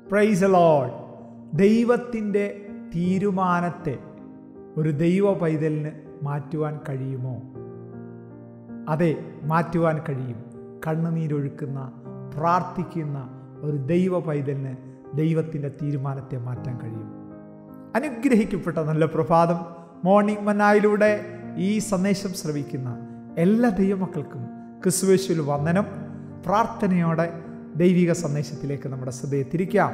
price load ദൈവത്തിൻ്റെ തീരുമാനത്തെ ഒരു ദൈവ പൈതലിന് മാറ്റുവാൻ കഴിയുമോ അതെ മാറ്റുവാൻ കഴിയും കണ്ണുനീരൊഴുക്കുന്ന പ്രാർത്ഥിക്കുന്ന ഒരു ദൈവ പൈതലിന് ദൈവത്തിൻ്റെ തീരുമാനത്തെ മാറ്റാൻ കഴിയും അനുഗ്രഹിക്കപ്പെട്ട നല്ല പ്രഭാതം മോർണിംഗ് മന്നായിലൂടെ ഈ സന്ദേശം ശ്രവിക്കുന്ന എല്ലാ ദൈവമക്കൾക്കും ക്രിസ്തുവേശുവിൽ വന്ദനം പ്രാർത്ഥനയോടെ ദൈവിക സന്ദേശത്തിലേക്ക് നമ്മുടെ ശ്രദ്ധയെ തിരിക്കാം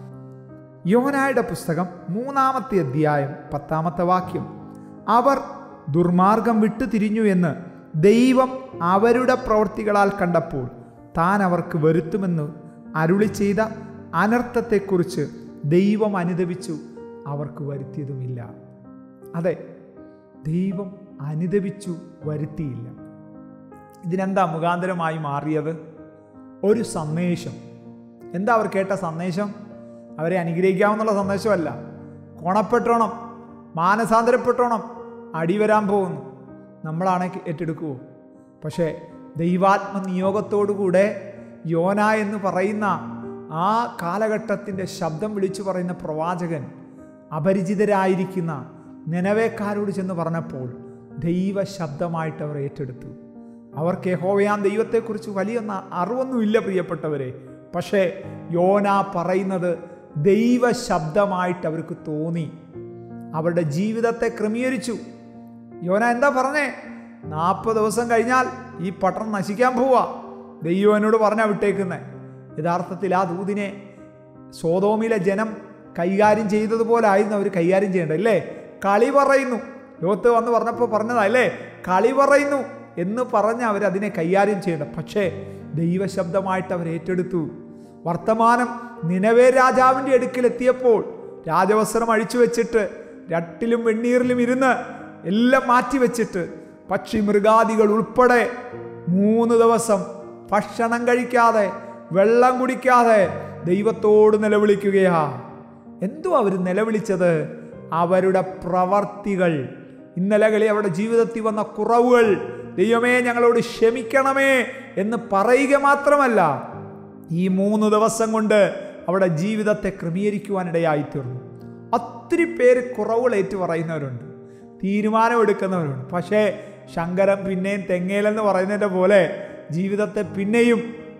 യോനായുടെ പുസ്തകം മൂന്നാമത്തെ അധ്യായം പത്താമത്തെ വാക്യം അവർ ദുർമാർഗം വിട്ടു തിരിഞ്ഞു എന്ന് ദൈവം അവരുടെ പ്രവൃത്തികളാൽ കണ്ടപ്പോൾ താൻ അവർക്ക് വരുത്തുമെന്ന് അരുളി ചെയ്ത അനർത്ഥത്തെക്കുറിച്ച് ദൈവം അനുദപിച്ചു അവർക്ക് വരുത്തിയതുമില്ല അതെ ദൈവം അനുദപിച്ചു വരുത്തിയില്ല ഇതിനെന്താ മുഖാന്തരമായി മാറിയത് ഒരു സന്ദേശം എന്താ അവർ കേട്ട സന്ദേശം അവരെ അനുഗ്രഹിക്കാമെന്നുള്ള സന്ദേശമല്ല കൊണപ്പെട്ടോണം മാനസാന്തരപ്പെട്ടോണം അടി വരാൻ പോകുന്നു നമ്മളാണ് ഏറ്റെടുക്കുമോ പക്ഷേ ദൈവാത്മ നിയോഗത്തോടുകൂടെ യോന എന്ന് പറയുന്ന ആ കാലഘട്ടത്തിൻ്റെ ശബ്ദം വിളിച്ചു പറയുന്ന പ്രവാചകൻ അപരിചിതരായിരിക്കുന്ന നിലവേക്കാരോട് ചെന്ന് പറഞ്ഞപ്പോൾ ദൈവ ശബ്ദമായിട്ട് അവർ ഏറ്റെടുത്തു അവർക്ക് യഹോവയാൻ ദൈവത്തെക്കുറിച്ച് വലിയ അറിവൊന്നുമില്ല പ്രിയപ്പെട്ടവരെ പക്ഷേ യോന പറയുന്നത് ദൈവ ശബ്ദമായിട്ട് അവർക്ക് തോന്നി അവരുടെ ജീവിതത്തെ ക്രമീകരിച്ചു യോന എന്താ പറഞ്ഞേ നാൽപ്പത് ദിവസം കഴിഞ്ഞാൽ ഈ പട്ടണം നശിക്കാൻ പോവാ ദൈവം എന്നോട് പറഞ്ഞാ വിട്ടേക്കുന്നേ യഥാർത്ഥത്തിൽ ആ ദൂതിനെ സോതോമിലെ ജനം കൈകാര്യം ചെയ്തതുപോലെ ആയിരുന്നു അവർ കൈകാര്യം ചെയ്യേണ്ടത് അല്ലേ കളി പറയുന്നു ലോകത്ത് വന്ന് പറഞ്ഞപ്പോൾ പറഞ്ഞതാ അല്ലേ കളി പറയുന്നു എന്ന് പറഞ്ഞ് അവർ അതിനെ കൈകാര്യം ചെയ്യേണ്ട പക്ഷേ ദൈവശബ്ദമായിട്ട് അവർ ഏറ്റെടുത്തു വർത്തമാനം നിലവേ രാജാവിൻ്റെ അടുക്കൽ എത്തിയപ്പോൾ രാജവസ്ത്രം അഴിച്ചു വെച്ചിട്ട് രട്ടിലും വെണ്ണീറിലും ഇരുന്ന് എല്ലാം മാറ്റി വെച്ചിട്ട് പക്ഷി മൃഗാദികൾ ഉൾപ്പെടെ മൂന്ന് ദിവസം ഭക്ഷണം കഴിക്കാതെ വെള്ളം കുടിക്കാതെ ദൈവത്തോട് നിലവിളിക്കുകയാ എന്തോ അവർ നിലവിളിച്ചത് അവരുടെ പ്രവർത്തികൾ ഇന്നലകളിൽ അവരുടെ ജീവിതത്തിൽ വന്ന കുറവുകൾ ദൈവമേ ഞങ്ങളോട് ക്ഷമിക്കണമേ എന്ന് പറയുക മാത്രമല്ല ഈ മൂന്ന് ദിവസം കൊണ്ട് അവിടെ ജീവിതത്തെ ക്രമീകരിക്കുവാനിടയായി തീർന്നു ഒത്തിരി പേര് കുറവുകൾ ഏറ്റു പറയുന്നവരുണ്ട് തീരുമാനമെടുക്കുന്നവരുണ്ട് പക്ഷേ ശങ്കരൻ പിന്നെയും തെങ്ങേലെന്ന് പറയുന്നതിൻ്റെ പോലെ ജീവിതത്തെ പിന്നെയും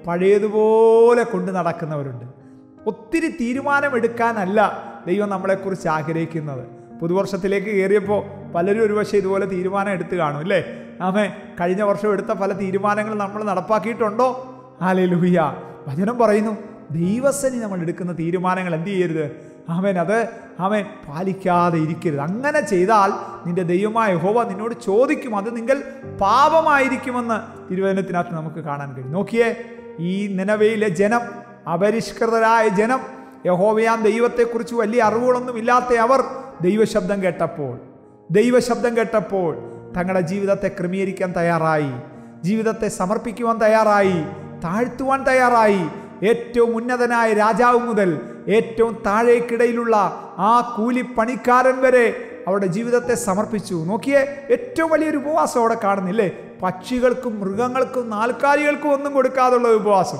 പഴയതുപോലെ കൊണ്ട് നടക്കുന്നവരുണ്ട് ഒത്തിരി തീരുമാനമെടുക്കാനല്ല ദൈവം നമ്മളെക്കുറിച്ച് ആഗ്രഹിക്കുന്നത് പുതുവർഷത്തിലേക്ക് കയറിയപ്പോൾ പലരും ഒരുപക്ഷെ ഇതുപോലെ തീരുമാനം എടുത്ത് കാണും അല്ലേ ആമേ കഴിഞ്ഞ വർഷം എടുത്ത പല തീരുമാനങ്ങളും നമ്മൾ നടപ്പാക്കിയിട്ടുണ്ടോ ആലേ ലുഹിയ വചനം പറയുന്നു ദൈവസനി നമ്മൾ എടുക്കുന്ന തീരുമാനങ്ങൾ എന്ത് ചെയ്യരുത് ആമേൻ അത് ആമേൻ പാലിക്കാതെ ഇരിക്കരുത് അങ്ങനെ ചെയ്താൽ നിന്റെ ദൈവമായ ഹോവ നിന്നോട് ചോദിക്കും അത് നിങ്ങൾ പാപമായിരിക്കുമെന്ന് തിരുവചനത്തിനകത്ത് നമുക്ക് കാണാൻ കഴിയും നോക്കിയേ ഈ നിലവയിലെ ജനം അപരിഷ്കൃതരായ ജനം യഹോവയാം ദൈവത്തെക്കുറിച്ച് വലിയ അറിവുകളൊന്നും ഇല്ലാത്ത അവർ ദൈവശബ്ദം കേട്ടപ്പോൾ ദൈവശബ്ദം കേട്ടപ്പോൾ തങ്ങളുടെ ജീവിതത്തെ ക്രമീകരിക്കാൻ തയ്യാറായി ജീവിതത്തെ സമർപ്പിക്കുവാൻ തയ്യാറായി താഴ്ത്തുവാൻ തയ്യാറായി ഏറ്റവും ഉന്നതനായ രാജാവ് മുതൽ ഏറ്റവും താഴേക്കിടയിലുള്ള ആ കൂലിപ്പണിക്കാരൻ വരെ അവരുടെ ജീവിതത്തെ സമർപ്പിച്ചു നോക്കിയേ ഏറ്റവും വലിയൊരു ഉപവാസം അവിടെ കാണുന്നില്ലേ പക്ഷികൾക്കും മൃഗങ്ങൾക്കും നാൽക്കാലികൾക്കും ഒന്നും കൊടുക്കാതുള്ള ഉപവാസം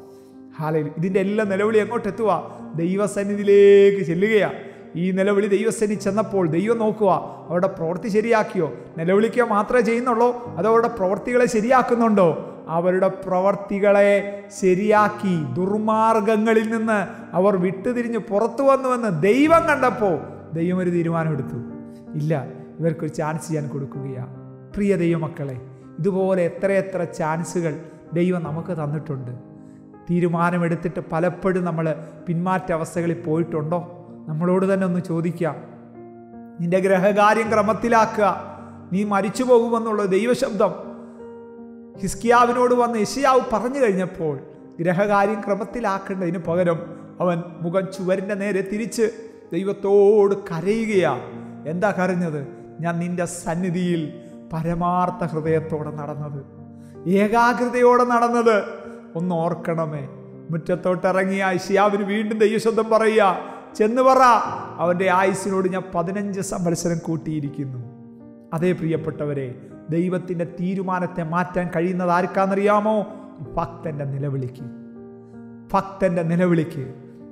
ഹാലയിൽ ഇതിൻ്റെ എല്ലാം നിലവിളി എങ്ങോട്ട് എത്തുക ദൈവസന്നിധിയിലേക്ക് ചെല്ലുകയാണ് ഈ നിലവിളി ദൈവസേനി ചെന്നപ്പോൾ ദൈവം നോക്കുക അവരുടെ പ്രവൃത്തി ശരിയാക്കിയോ നിലവിളിക്കുക മാത്രമേ ചെയ്യുന്നുള്ളൂ അതോ അവരുടെ പ്രവൃത്തികളെ ശരിയാക്കുന്നുണ്ടോ അവരുടെ പ്രവർത്തികളെ ശരിയാക്കി ദുർമാർഗങ്ങളിൽ നിന്ന് അവർ വിട്ടുതിരിഞ്ഞ് പുറത്തു വന്നുവെന്ന് ദൈവം കണ്ടപ്പോൾ ദൈവം ഒരു തീരുമാനമെടുത്തു ഇല്ല ഇവർക്കൊരു ചാൻസ് ഞാൻ കൊടുക്കുകയാണ് പ്രിയ ദൈവമക്കളെ ഇതുപോലെ എത്രയെത്ര ചാൻസുകൾ ദൈവം നമുക്ക് തന്നിട്ടുണ്ട് തീരുമാനമെടുത്തിട്ട് പലപ്പോഴും നമ്മൾ പിന്മാറ്റ അവസ്ഥകളിൽ പോയിട്ടുണ്ടോ നമ്മളോട് തന്നെ ഒന്ന് ചോദിക്കാം നിന്റെ ഗ്രഹകാര്യം ക്രമത്തിലാക്കുക നീ മരിച്ചു പോകുമെന്നുള്ള ദൈവശബ്ദം ഹിസ്കിയാവിനോട് വന്ന് യശിയാവ് പറഞ്ഞു കഴിഞ്ഞപ്പോൾ ഗ്രഹകാര്യം ക്രമത്തിലാക്കേണ്ടതിന് പകരം അവൻ മുഖം ചുവരിൻ്റെ നേരെ തിരിച്ച് ദൈവത്തോട് കരയുകയാ എന്താ കരഞ്ഞത് ഞാൻ നിന്റെ സന്നിധിയിൽ പരമാർത്ഥ ഹൃദയത്തോടെ നടന്നത് ഏകാഗ്രതയോടെ നടന്നത് ഒന്ന് ഓർക്കണമേ മുറ്റത്തോട്ടിറങ്ങിയ ഐഷ്യാവിന് വീണ്ടും ദൈവശബ്ദം പറയുക ചെന്ന് പറ അവൻ്റെ ആയുസിനോട് ഞാൻ പതിനഞ്ച് സംവത്സരം കൂട്ടിയിരിക്കുന്നു അതേ പ്രിയപ്പെട്ടവരെ ദൈവത്തിൻ്റെ തീരുമാനത്തെ മാറ്റാൻ കഴിയുന്നത് ആർക്കാണെന്നറിയാമോ ഭക്തൻ്റെ നിലവിളിക്ക് ഭക്തൻ്റെ നിലവിളിക്ക്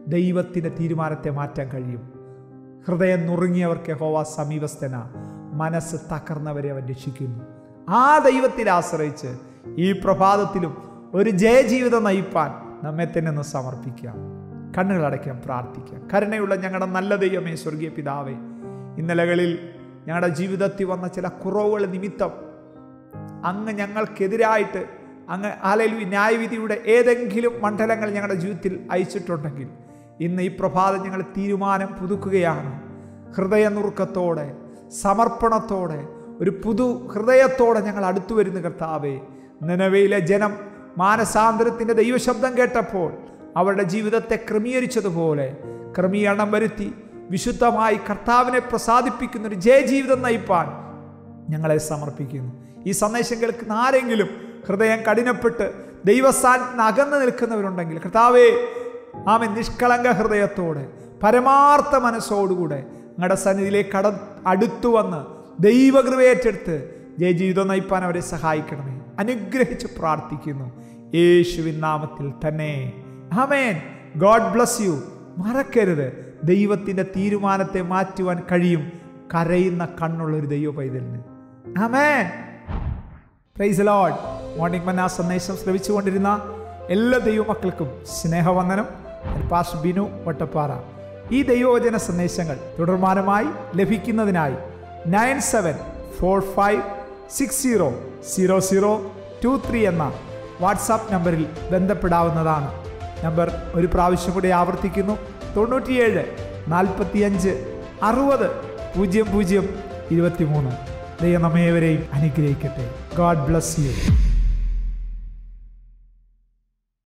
ദൈവത്തിൻ്റെ തീരുമാനത്തെ മാറ്റാൻ കഴിയും ഹൃദയം നുറുങ്ങിയവർക്ക് ഹോവ സമീപസ്ഥന മനസ്സ് തകർന്നവരെ അവൻ രക്ഷിക്കുന്നു ആ ദൈവത്തിൽ ആശ്രയിച്ച് ഈ പ്രഭാതത്തിലും ഒരു ജയജീവിതം നയിപ്പാൻ നമ്മെ തന്നെ ഒന്ന് സമർപ്പിക്കാം കണ്ണുകളടയ്ക്കാൻ പ്രാർത്ഥിക്കാം കരുണയുള്ള ഞങ്ങളുടെ നല്ല ദൈവമേ സ്വർഗീയ പിതാവേ ഇന്നലകളിൽ ഞങ്ങളുടെ ജീവിതത്തിൽ വന്ന ചില കുറവുകൾ നിമിത്തം അങ്ങ് ഞങ്ങൾക്കെതിരായിട്ട് അങ്ങ് ആലലു ന്യായവിധിയുടെ ഏതെങ്കിലും മണ്ഡലങ്ങൾ ഞങ്ങളുടെ ജീവിതത്തിൽ അയച്ചിട്ടുണ്ടെങ്കിൽ ഇന്ന് ഈ പ്രഭാതം ഞങ്ങൾ തീരുമാനം പുതുക്കുകയാണ് ഹൃദയനുറുക്കത്തോടെ സമർപ്പണത്തോടെ ഒരു പുതു ഹൃദയത്തോടെ ഞങ്ങൾ അടുത്തു വരുന്ന കർത്താവേ നിലവയിലെ ജനം മാനസാന്തരത്തിൻ്റെ ദൈവശബ്ദം കേട്ടപ്പോൾ അവരുടെ ജീവിതത്തെ ക്രമീകരിച്ചതുപോലെ ക്രമീകരണം വരുത്തി വിശുദ്ധമായി കർത്താവിനെ പ്രസാദിപ്പിക്കുന്ന ഒരു ജയജീവിതം നയിപ്പാൻ ഞങ്ങളെ സമർപ്പിക്കുന്നു ഈ സന്ദേശം കേൾക്കുന്ന ആരെങ്കിലും ഹൃദയം കഠിനപ്പെട്ട് ദൈവസ്ഥാനത്തിന് അകന്നു നിൽക്കുന്നവരുണ്ടെങ്കിൽ കർത്താവേ ആമൻ നിഷ്കളങ്ക ഹൃദയത്തോടെ പരമാർത്ഥ മനസ്സോടുകൂടെ ഞങ്ങളുടെ സന്നിധിയിലേക്ക് കട അടുത്തു വന്ന് ദൈവകൃപയേറ്റെടുത്ത് ജയജീവിതം നയിപ്പാൻ അവരെ സഹായിക്കണമേ അനുഗ്രഹിച്ച് പ്രാർത്ഥിക്കുന്നു യേശുവിൻ നാമത്തിൽ തന്നെ ആമേൻ ഗോഡ് ബ്ലസ് യു മറക്കരുത് ദൈവത്തിൻ്റെ തീരുമാനത്തെ മാറ്റുവാൻ കഴിയും കരയുന്ന കണ്ണുള്ള ഒരു ദൈവ പൈതലിന് ആമേൻ പ്രൈസ് ലോഡ് മോർണിംഗ് മന്ന സന്ദേശം ശ്രമിച്ചുകൊണ്ടിരുന്ന എല്ലാ ദൈവമക്കൾക്കും സ്നേഹവന്ദനം പാസ് ബിനു വട്ടപ്പാറ ഈ ദൈവവചന സന്ദേശങ്ങൾ തുടർമാനമായി ലഭിക്കുന്നതിനായി nine seven four five six zero zero zero two three എന്ന വാട്സാപ്പ് നമ്പറിൽ ബന്ധപ്പെടാവുന്നതാണ് നമ്പർ ഒരു പ്രാവശ്യം കൂടി ആവർത്തിക്കുന്നു തൊണ്ണൂറ്റിയേഴ് നാൽപ്പത്തിയഞ്ച് അറുപത് പൂജ്യം പൂജ്യം ഇരുപത്തിമൂന്ന് ദൈവം നമ്മേവരെയും അനുഗ്രഹിക്കട്ടെ ഗോഡ് ബ്ലസ് യു